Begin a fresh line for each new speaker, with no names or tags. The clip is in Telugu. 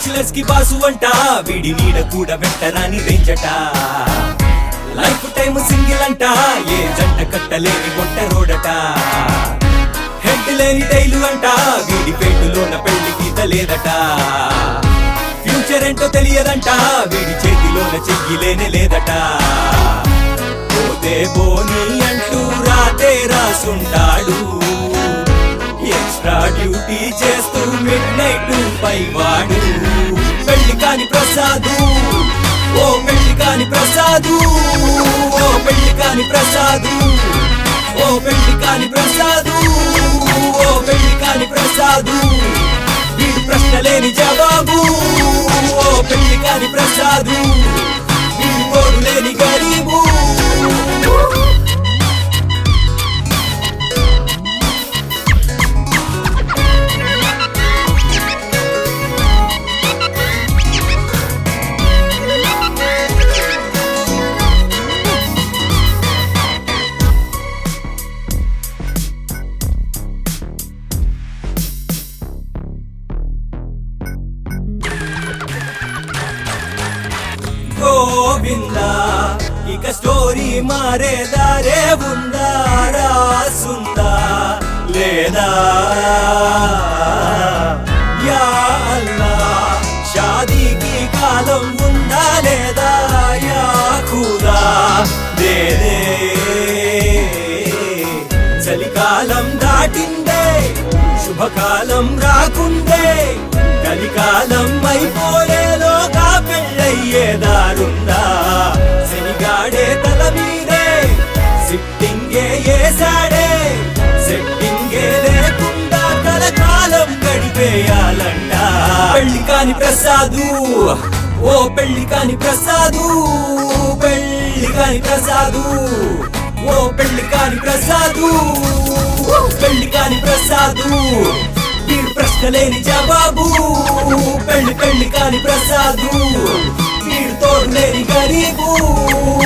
బ్యాచులర్స్ కి బాసు అంట వీడి నీడ కూడా వెంటరాని రేంజట లైఫ్ టైం సింగిల్ అంట ఏ జంట కట్టలేని ఒంట రోడట హెడ్ లేని టైలు అంట వీడి పేటులోన పెళ్లి గీత లేదట ఫ్యూచర్ ఏంటో తెలియదంట వీడి చేతిలోన చెయ్యి లేనే లేదట పోతే పోనీ అంటూ రాతే రాసుంటాడు ఎక్స్ట్రా డ్యూటీ చేస్తూ మిడ్ నైట్ పై వాడు పెళ్లి కాని ప్రసాదు ఓ పెళ్లి కాని ప్రసాదు ఓ పెళ్లి కాని ప్రసాదు ఓ పెళ్లి కాని ప్రసాదు ఓ పెళ్లి కాని ప్రసాదు వీడు ప్రశ్న లేని జవాబు ఓ పెళ్లి కాని ప్రసాదు వీడు కోడు లేని గరీబు గోవిందా ఇక స్టోరీ మారేదారే ఉందా రాసుందా లేదా యా అల్లా షాదీకి కాలం ఉందా లేదా యా ఖుదా దేదే చలికాలం దాటిందే శుభకాలం రాకుందే కలికాలం అయిపోయేలోగా పెళ్ళయ్యేదారుందా శనిగాడే తల మీదే సిట్టింగే ఏసాడే సెట్టింగే లేకుండా కలకాలం గడిపేయాలంట పెళ్లి కాని ప్రసాదు ఓ పెళ్లి కాని ప్రసాదు పెళ్లి కాని ప్రసాదు ఓ పెళ్లి కాని ప్రసాదు పెళ్లి కాని ప్రసాదు వీడు ప్రశ్న లేని జవాబు పెళ్లి పెళ్లి కాని ప్రసాదు వీడు తోడు లేని గరీబు